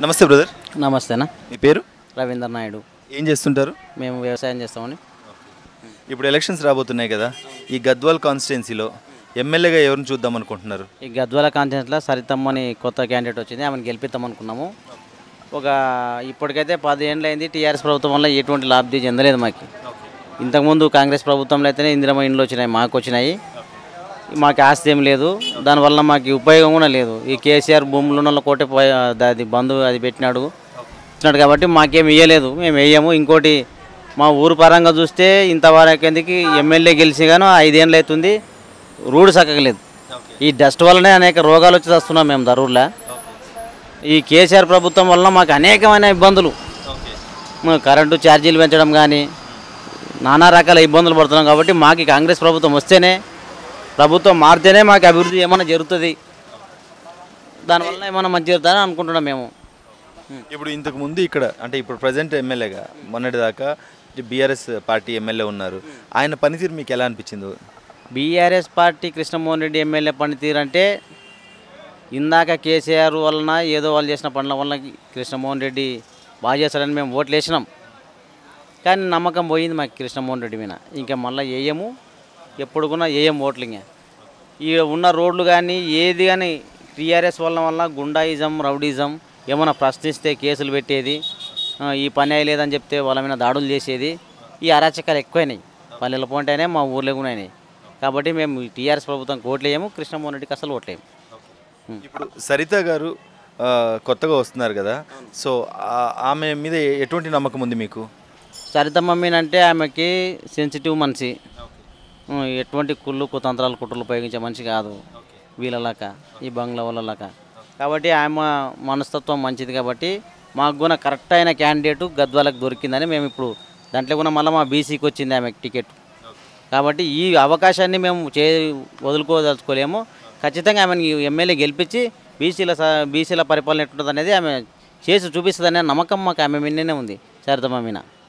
నమస్తే బ్రదర్ నమస్తేనా మీ పేరు రవీంద్ర నాయుడు ఏం చేస్తుంటారు మేము వ్యవసాయం చేస్తామని ఇప్పుడు ఎలక్షన్స్ రాబోతున్నాయి కదా ఈ గద్వాల్ కాన్స్టిట్యున్సీలో ఎమ్మెల్యేగా ఎవరిని చూద్దాం అనుకుంటున్నారు ఈ గద్వాల కాన్ఫరెన్స్లో సరితమ్మని కొత్త క్యాండిడేట్ వచ్చింది ఆమెను గెలిపిద్దాం అనుకున్నాము ఒక ఇప్పటికైతే పది ఏళ్ళు అయింది టీఆర్ఎస్ ప్రభుత్వం వల్ల ఎటువంటి లాభి చెందలేదు మాకు ఇంతకుముందు కాంగ్రెస్ ప్రభుత్వంలో అయితేనే ఇందిరమ్మ ఇండ్లు వచ్చినాయి మాకు వచ్చినాయి మాకు ఆస్తి ఏం లేదు దానివల్ల మాకు ఉపయోగం కూడా లేదు ఈ కేసీఆర్ భూములు ఉన్న వాళ్ళ కోటే పోయి- అది బంధు అది పెట్టినాడు ఇచ్చినాడు కాబట్టి మాకేం ఇయ్యలేదు మేము వేయము ఇంకోటి మా ఊరు పరంగా చూస్తే ఇంతవరకు ఎందుకు ఎమ్మెల్యే గెలిచి గాను ఐదేళ్ళు అవుతుంది రూడ్ సక్కలేదు ఈ డస్ట్ వల్లనే అనేక రోగాలు వచ్చి వస్తున్నాం మేము దరూర్లో ఈ కేసీఆర్ ప్రభుత్వం వలన మాకు అనేకమైన ఇబ్బందులు మా కరెంటు ఛార్జీలు పెంచడం కానీ నానా రకాల ఇబ్బందులు పడుతున్నాం కాబట్టి మాకు ఈ కాంగ్రెస్ ప్రభుత్వం వస్తేనే ప్రభుత్వం మారితేనే మాకు అభివృద్ధి ఏమైనా జరుగుతుంది దానివల్ల ఏమైనా మంచి జరుగుతుందని అనుకుంటున్నాం మేము ఇప్పుడు ఇంతకు ముందు ఇక్కడ అంటే ఇప్పుడు ప్రజెంట్ ఎమ్మెల్యేగా మొన్నటిదాకా బీఆర్ఎస్ పార్టీ ఎమ్మెల్యే ఉన్నారు ఆయన పనితీరు మీకు ఎలా అనిపించింది BRS party Krishnamohan Reddy MLA పనితీరు అంటే ఇందాక కేసీఆర్ వలన ఏదో వాళ్ళు చేసిన పనుల వలన కృష్ణమోహన్ రెడ్డి బాగా చేస్తారని మేము ఓట్లు వేసినాం కానీ నమ్మకం పోయింది మాకు కృష్ణమోహన్ రెడ్డి మీద ఇంకా మళ్ళీ వేయము ఎప్పుడు కూడా వేయం ఓట్లు ఇంకా ఈ ఉన్న రోడ్లు కానీ ఏది కానీ టీఆర్ఎస్ వల్ల వల్ల గుండాయిజం రౌడీజం ఏమైనా ప్రశ్నిస్తే కేసులు పెట్టేది ఆ, ఈ పని అయ్యలేదని చెప్తే వాళ్ళ మీద దాడులు చేసేది ఈ అరాచకాలు ఎక్కువైనాయి పల్లెల పోంటేనే మా ఊర్లో కూడా అయినాయి కాబట్టి మేము టీఆర్ఎస్ ప్రభుత్వం ఓట్లేయము కృష్ణమోహన్ రెడ్డికి అసలు ఓట్లేయము ఇప్పుడు సరిత గారు ఆ, కొత్తగా వస్తున్నారు కదా సో ఆ- ఆమె మీద ఎటువంటి నమ్మకం ఉంది మీకు సరితమ్మ మీన అంటే ఆమెకి సెన్సిటివ్ మనిషి ఉం, ఎటువంటి కుళ్ళు కుతంత్రాలు కుట్రలు ఉపయోగించే మనిషి కాదు వీళ్ళలాక ఈ బంగ్లా వాళ్ళలాక కాబట్టి ఆమె మనస్తత్వం మంచిది కాబట్టి మాకు కూడా కరెక్ట్ అయిన క్యాండిడేట్ గద్వాలకు దొరికిందని మేము ఇప్పుడు దాంట్లో కూడా మళ్ళీ మా బీసీకి వచ్చింది ఆమెకి టికెట్ కాబట్టి ఈ అవకాశాన్ని మేము చే వదులుకోదలుచుకోలేము ఖచ్చితంగా ఆమెను ఎమ్మెల్యే గెలిపించి బీసీల స- బీసీల పరిపాలన ఎట్లుంటుంది అనేది ఆమె చేసి చూపిస్తుందనే నమ్మకం మాకు ఆమె మీదనే ఉంది సరితమ్మ మీద